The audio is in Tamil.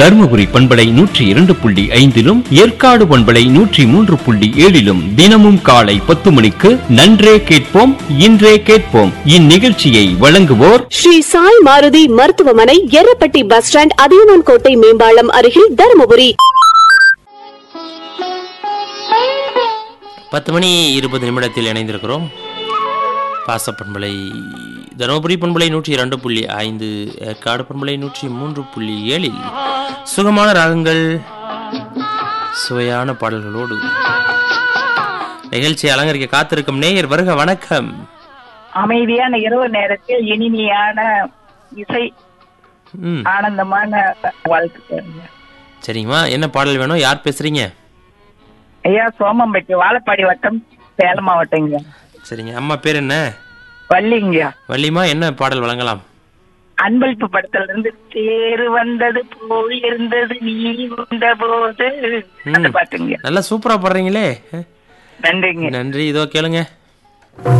தருமபுரி பண்பலை நூற்றி இரண்டு புள்ளி ஐந்திலும் ஏற்காடு பண்பலை நூற்றி மூன்று புள்ளி ஏழிலும் தினமும் காலை பத்து மணிக்கு நன்றே கேட்போம் இன்றே கேட்போம் இந்நிகழ்ச்சியை வழங்குவோர் ஸ்ரீ சாய் மாருதி மருத்துவமனை எர்ரப்பட்டி பஸ் ஸ்டாண்ட் அதியமான் கோட்டை மேம்பாலம் அருகில் தருமபுரி பத்து மணி இருபது நிமிடத்தில் இணைந்திருக்கிறோம் பாசப்பண்பலை தருமபுரி பண்பலை நூற்றி இரண்டு புள்ளி ஐந்து ஏற்காடு பண்பலை நூற்றி மூன்று புள்ளி ஏழில் சுகமான ராகங்கள் சுவையான பாடல்களோடு நிகழ்ச்சி அலங்கரிக்க காத்திருக்கும் நேயர் வருக வணக்கம் அமைதியான இரவு நேரத்தில் இனிமையான இசை ம் ஆனந்தமான வாழ்க்கை சரிங்கம்மா என்ன பாடல் வேணும் யார் பேசுறீங்க ஐயா சோமம்பட்டி வாழப்பாடி வட்டம் சேலம் மாவட்டங்க சரிங்க அம்மா பேர் என்ன வள்ளிங்க வள்ளிமா என்ன பாடல் வழங்கலாம் அன்பளிப்பு படத்துல இருந்து தேர் வந்தது போல் இருந்தது நீ வந்த போது அந்த ம். பாட்டுங்க நல்லா சூப்பரா பாடுறீங்களே நன்றிங்க நன்றி இதோ கேளுங்க